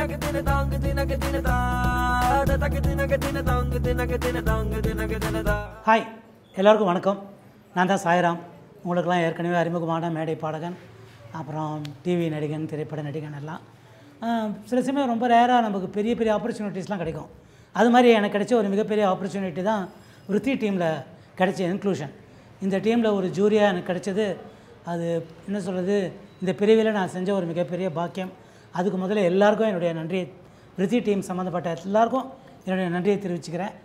தினக தின தாங்கு தினக தின தாத தக தினக தின தாங்கு தினக தின தாங்கு தினக தின தா ஹாய் எல்லாருக்கும் வணக்கம் நான் தான் சாய்ராம் உங்களுக்கெல்லாம் ஏற்கனவே அறிமுகமான மேடை பாடகன் அப்புறம் டிவி நடிகன் திரைப்பட நடிகன் எல்லாம் ஆஹ் சில சமயம் ரொம்ப ரேராக நமக்கு பெரிய பெரிய ஆப்பர்ச்சுனிட்டிஸ்லாம் கிடைக்கும் அது மாதிரி எனக்கு கிடைச்ச ஒரு மிகப்பெரிய ஆப்பர்ச்சுனிட்டி தான் விருத்தி டீமில் கிடைச்ச இன்க்ளூஷன் இந்த டீமில் ஒரு ஜூரியாக எனக்கு கிடைச்சது அது என்ன சொல்கிறது இந்த பிரிவில் நான் செஞ்ச ஒரு மிகப்பெரிய பாக்கியம் அதுக்கு முதல்ல எல்லாருக்கும் என்னுடைய நன்றியை விருத்தி டீம் சம்மந்தப்பட்ட எல்லாருக்கும் என்னுடைய நன்றியை தெரிவிச்சுக்கிறேன்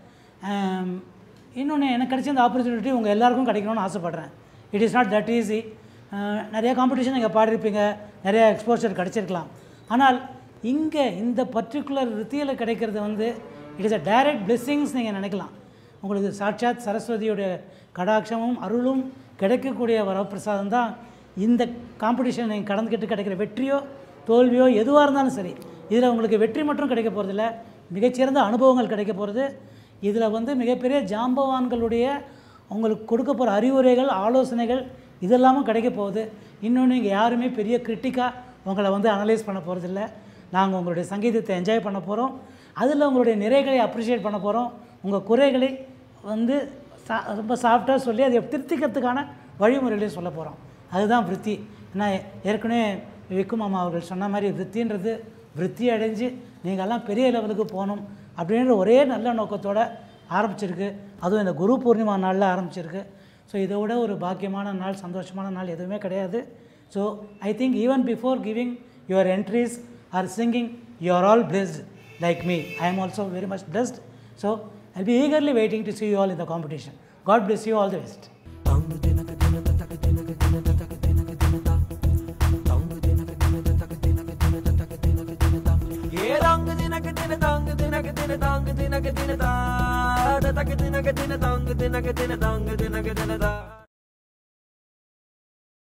இன்னொன்று எனக்கு கிடைச்ச இந்த ஆப்பர்ச்சுனிட்டி உங்கள் எல்லாருக்கும் கிடைக்கணும்னு ஆசைப்பட்றேன் it is not that easy நிறைய காம்படிஷன் நீங்கள் பாடிருப்பீங்க நிறைய எக்ஸ்போஷர் கிடைச்சிருக்கலாம் ஆனால் இங்கே இந்த பர்டிகுலர் ரித்தியில் கிடைக்கிறது வந்து it is a direct blessings நீங்கள் நினைக்கலாம் உங்களுக்கு சாட்சாத் சரஸ்வதியோட கடாட்சமும் அருளும் கிடைக்கக்கூடிய வரப்பிரசாதம் தான் இந்த காம்படிஷன் நீங்கள் கடந்துக்கிட்டு கிடைக்கிற வெற்றியோ தோல்வியோ எதுவாக இருந்தாலும் சரி இதில் உங்களுக்கு வெற்றி மட்டும் கிடைக்க போகிறதில்ல மிகச்சிறந்த அனுபவங்கள் கிடைக்க போகிறது இதில் வந்து மிகப்பெரிய ஜாம்பவான்களுடைய உங்களுக்கு கொடுக்க போகிற அறிவுரைகள் ஆலோசனைகள் இதெல்லாமும் கிடைக்க போகுது இன்னொன்று இங்கே யாருமே பெரிய கிரிட்டிக்காக உங்களை வந்து அனலைஸ் பண்ண போகிறதில்ல நாங்கள் உங்களுடைய சங்கீதத்தை என்ஜாய் பண்ண போகிறோம் அதில் உங்களுடைய நிறைகளை அப்ரிஷியேட் பண்ண போகிறோம் உங்கள் குறைகளை வந்து சா ரொம்ப சாஃப்டாக சொல்லி அதை திருத்திக்கிறதுக்கான வழிமுறைகளையும் சொல்ல போகிறோம் அதுதான் விருத்தி ஏன்னா ஏற்கனவே விக்கு மாமா அவர்கள் சொன்ன மாதிரி விருத்தின்றது விருத்தி அடைஞ்சு நீங்கள்லாம் பெரிய லெவலுக்கு போகணும் அப்படின்ற ஒரே நல்ல நோக்கத்தோடு ஆரம்பிச்சிருக்கு அதுவும் இந்த குரு பூர்ணிமா நாளில் ஆரம்பிச்சிருக்கு ஸோ இதை விட ஒரு பாக்கியமான நாள் சந்தோஷமான நாள் எதுவுமே கிடையாது so I think even before giving your entries or singing you are all blessed like me I am also very much blessed so I be eagerly waiting to see you all in the competition god bless you all the best தாங்கு தினக தின தக தினக தின தக தினக தின தா தாங்கு தினக தின தக தினக தின தக தினக தின தா ஏ தாங்கு தினக தின தாங்கு தினக தின தாங்கு தினக தின தா தக தினக தின தாங்கு தினக தின தாங்கு தினக தின தா